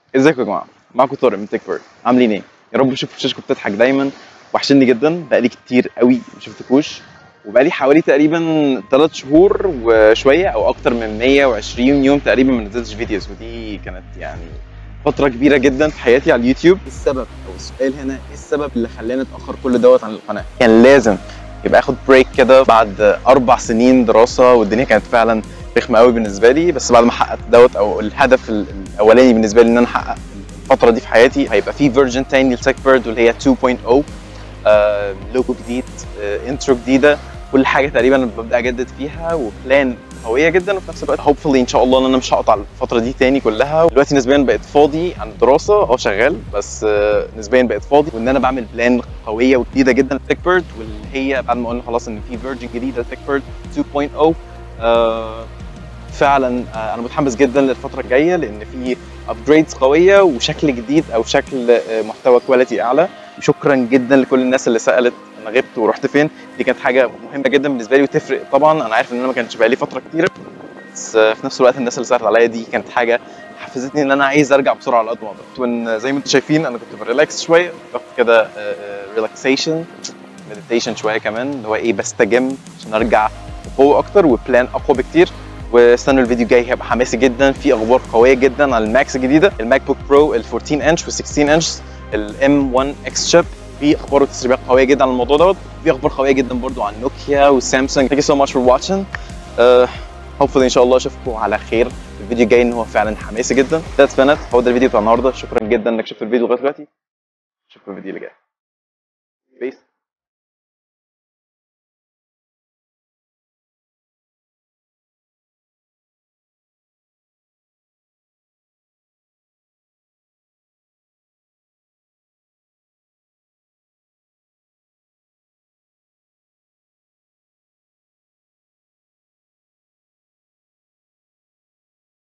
ازيكم يا جماعه معاكم طارق من تيك بيرد عاملين ايه يا رب اشوف شاشكم بتضحك دايما وحشني جدا بقالي كتير قوي ما شفتكوش وبقالي حوالي تقريبا 3 شهور وشويه او اكتر من 120 يوم تقريبا ما نزلتش فيديوز ودي كانت يعني فتره كبيره جدا في حياتي على اليوتيوب ايه السبب او السؤال هنا ايه السبب اللي خلاني اتاخر كل دوت عن القناه كان لازم يبقى اخد بريك كده بعد اربع سنين دراسه والدنيا كانت فعلا رخمه قوي بالنسبه لي بس بعد ما حققت دوت او الهدف ال- الاولاني بالنسبه لي ان انا احقق الفتره دي في حياتي هيبقى في فيرجن تاني لتك بيرد واللي هي 2.0 آه، لوجو جديد آه، انترو جديده كل حاجه تقريبا أنا ببدا اجدد فيها وبلان قويه جدا وفي نفس الوقت هوبفully ان شاء الله ان انا مش هقطع الفتره دي تاني كلها دلوقتي نسبيا بقيت فاضي عن الدراسه اه شغال بس آه، نسبيا بقيت فاضي وان انا بعمل بلان قويه وجديده جدا لتك بيرد واللي هي بعد ما قلنا خلاص ان في فيرجن جديده لتك بيرد 2.0 آه، فعلا آه، انا متحمس جدا للفتره الجايه لان في ابجريدز قويه وشكل جديد او شكل آه، محتوى كواليتي اعلى وشكرا جدا لكل الناس اللي سالت انا غبت ورحت فين دي كانت حاجه مهمه جدا بالنسبه لي وتفرق طبعا انا عارف ان انا ما كانش بقالي فتره كتيره بس آه، في نفس الوقت الناس اللي سالت عليا دي كانت حاجه حفزتني ان انا عايز ارجع بسرعه على قد ما اقدر وإن زي ما انتم شايفين انا كنت بريلاكس شويه باخد كده ريلاكسيشن مديتيشن شويه كمان اللي هو ايه بستجم عشان ارجع بقوه اكتر وبلان اقوى بكتير واستنوا الفيديو الجاي هيبقى حماسي جدا في اخبار قويه جدا على الماكس الجديده الماك بوك برو ال 14 انش وال 16 انش الام 1 اكس شيب في اخبار وتسريبات قويه جدا عن الموضوع دوت في اخبار قويه جدا برضو عن نوكيا وسامسونج ثانك يو سو ماتش فور واتشنج هوبفully ان شاء الله اشوفكم على خير في الفيديو الجاي ان هو فعلا حماسي جدا ذاتس بنت هو ده الفيديو بتاع النهارده شكرا جدا انك شفت الفيديو لغايه دلوقتي اشوفكم في الفيديو اللي جاي بيس